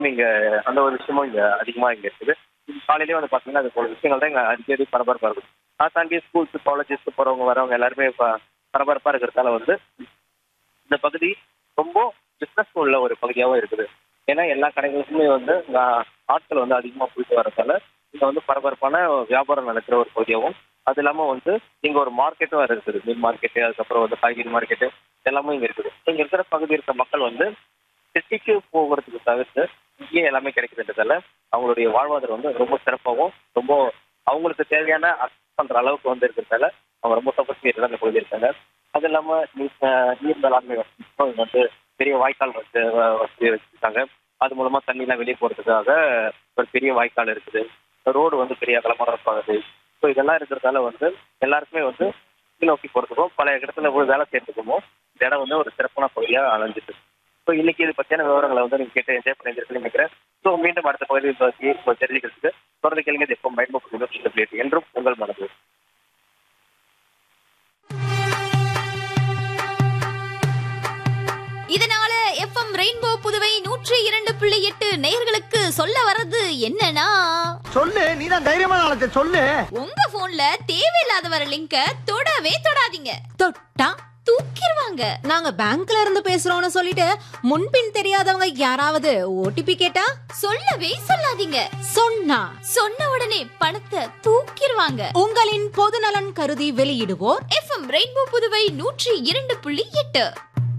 இங்க அந்த ஒரு விஷயமும் இங்க அதிகமா இங்க இருக்குது காலையிலேயே வந்து பாத்தீங்கன்னா அது போல விஷயங்கள் தான் இங்க அடிக்கடி பரபரப்பா இருக்கும் அதை தாண்டி ஸ்கூல்ஸ் காலேஜஸ்க்கு போறவங்க வரவங்க எல்லாருமே இப்ப பரபரப்பா இருக்கிறதால வந்து இந்த பகுதி ரொம்ப பிசினஸ் உள்ள ஒரு பகுதியாகவும் இருக்குது ஏன்னா எல்லா கடைகளுக்குமே வந்து ஆஹ், ஆட்கள் வந்து அதிகமா போயிட்டு வரதால இங்க வந்து பரபரப்பான வியாபாரம் நடக்கிற ஒரு பகுதியாகவும் அது இல்லாம வந்து இங்க ஒரு மார்க்கெட்டும் வேற இருக்குது மீன் மார்க்கெட்டு அதுக்கப்புறம் வந்து காய்கறி மார்க்கெட்டு எல்லாமே இங்க இருக்குது இங்க இருக்கிற பகுதி இருக்க மக்கள் வந்து சிட்டிக்கு போகிறதுக்கு தவிர்த்து இங்கேயே எல்லாமே கிடைக்கிறதுனால அவங்களுடைய வாழ்வாதாரம் வந்து ரொம்ப சிறப்பாகவும் ரொம்ப அவங்களுக்கு தேவையான அக்சஸ் பண்ற அளவுக்கு வந்து இருக்கிறதால அவங்க ரொம்ப சப்போர்ட் அந்த பகுதி இருக்காங்க அது இல்லாம நீர் அஹ் நீர் மேலாண்மை வசதிக்கும் இங்க வந்து பெரிய வாய்க்கால் வசதி வ- வசதி வச்சிருக்காங்க அது மூலமா தண்ணிலாம் வெளியே போறதுக்காக ஒரு பெரிய வாய்க்கால் இருக்குது ரோடு வந்து பெரிய அகலமான இருப்பாங்க ஸோ இதெல்லாம் இருக்கிறதால வந்து எல்லாருக்குமே வந்து நோக்கி போறதுக்கும் பல இடத்துல போய் வேலை செய்யறதுக்கும் இந்த இடம் வந்து ஒரு சிறப்பான பகுதியா அமைஞ்சிட்டு ஸோ இன்னைக்கு இது பத்தியான விவரங்களை வந்து நீங்க கேட்டு என்ஜாய் பண்ணியிருக்கீங்கன்னு நினைக்கிறேன் ஸோ மீண்டும் அடுத்த பகுதியை பற்றி இப்போ தெரிஞ்சுக்கிறதுக்கு தொடர்ந்து கேளுங்க இது எப்போ பயன்படுத்தி என்றும் உங்கள் மனது இதனால எஃப்எம் ரெயின்போ புதுவை நூற்றி இரண்டு புள்ளி எட்டு நேயர்களுக்கு சொல்ல வர்றது என்னன்னா சொல்லு நீ தான் தைரியமான ஆளத்தை சொல்லு உங்க போன்ல தேவையில்லாத வர லிங்க தொடவே தொடாதீங்க தொட்டா தூக்கிடுவாங்க நாங்க பேங்க்ல இருந்து பேசுறோம்னு சொல்லிட்டு முன்பின் தெரியாதவங்க யாராவது ஓடிபி கேட்டா சொல்லவே சொல்லாதீங்க சொன்னா சொன்ன உடனே பணத்தை தூக்கிடுவாங்க உங்களின் பொதுநலன் கருதி வெளியிடுவோர் எஃப்எம் ரெயின்போ புதுவை நூற்றி இரண்டு புள்ளி எட்டு